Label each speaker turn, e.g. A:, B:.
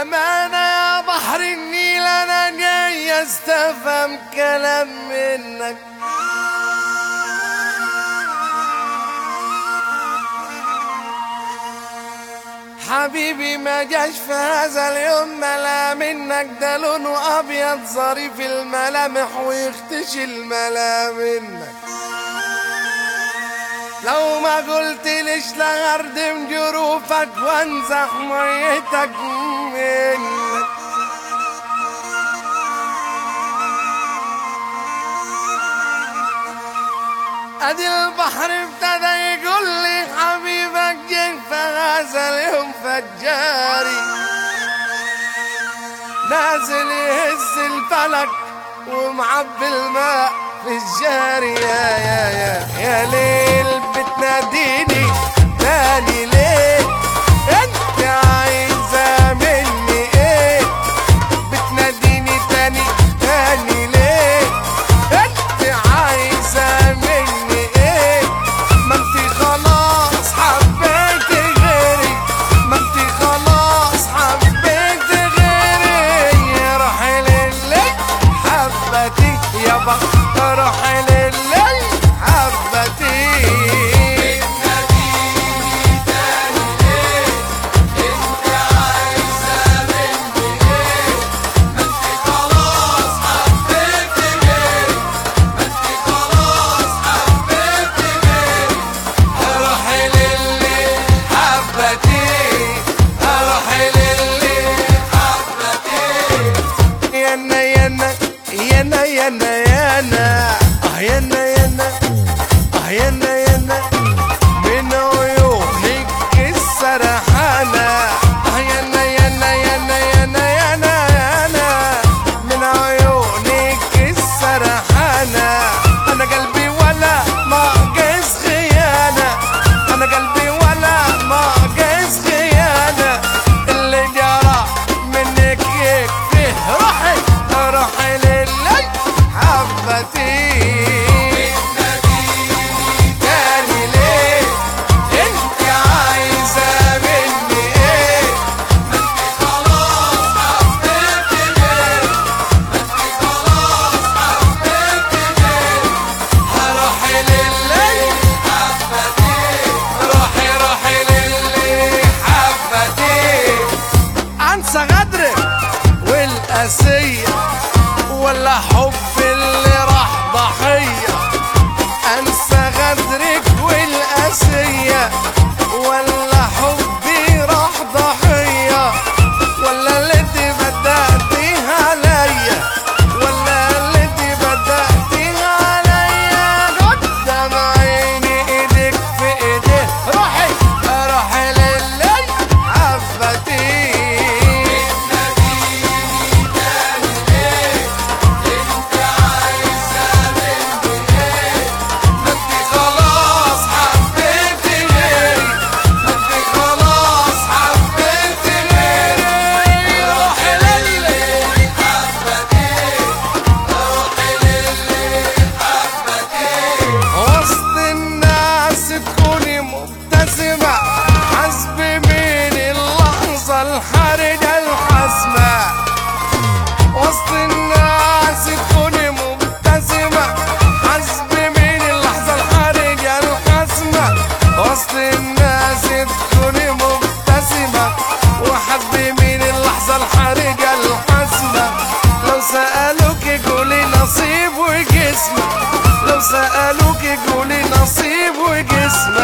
A: بأمانة يا بحر النيل أنا جاي أستفهم كلام منك حبيبي ما جاش في هذا اليوم ملا منك ده لونه أبيض ظريف الملامح ويختشي الملا منك لو ما قلت ليش لغردم جروفك وانزح ميتك منك ادي البحر ابتدى يقول لي حبيبك جه فهذا اليوم فجاري نازل يهز الفلك ومعبي الماء في الجاري يا يا يا يا ليل بتناديني تاني ليه انت عايزه مني ايه بتناديني تاني تاني ليه انت عايزه مني ايه ما انت خلاص حبيت غيري ما انت خلاص حبيت غيري روحي للي حبتي يابا روحي للي حبتي روحي للي حبتي روحي للي حبتي يانا يانا يانا يانا يانا اه يانا يانا اه يانا يانا من عيونك السرحانة اه يانا يانا يانا يانا يانا يانا من عيونك السرحانة انا قلبي ولا ما قيس خيانة انا قلبي ولا ما قيس خيانة اللي جرى منك يكفيه روحي روحي للي حبتي تاني ليه انت عايزة مني ايه روحي للي روحي روحي للي حبتي انسى غدرك والقاسية ولا حب اللي راح ضحية انسى غدرك والقاسية ولا حبي راح ضحية ولا اللي انت بدأتيها عليا ولا اللي انت بدأتيها عليا قدام عيني ايدك في ايديه روحي روحي للي حبتي انت خلاص حبيتي غيري انت خلاص حبيتي غيري روحي للي حبتي روحي للي حبتي وسط الناس تكوني مبتسمة حسب مين اللحظة الحرجة الحاسمة وسط الناس تكوني مبتسمة حسب مين اللحظة الحرجة الحاسمة وسط الناس تكوني مبتسمة وحب مين اللحظة الحرجة الحاسمة لو سألوك قولي نصيب وجسم لو سألوك قولي نصيب وجسم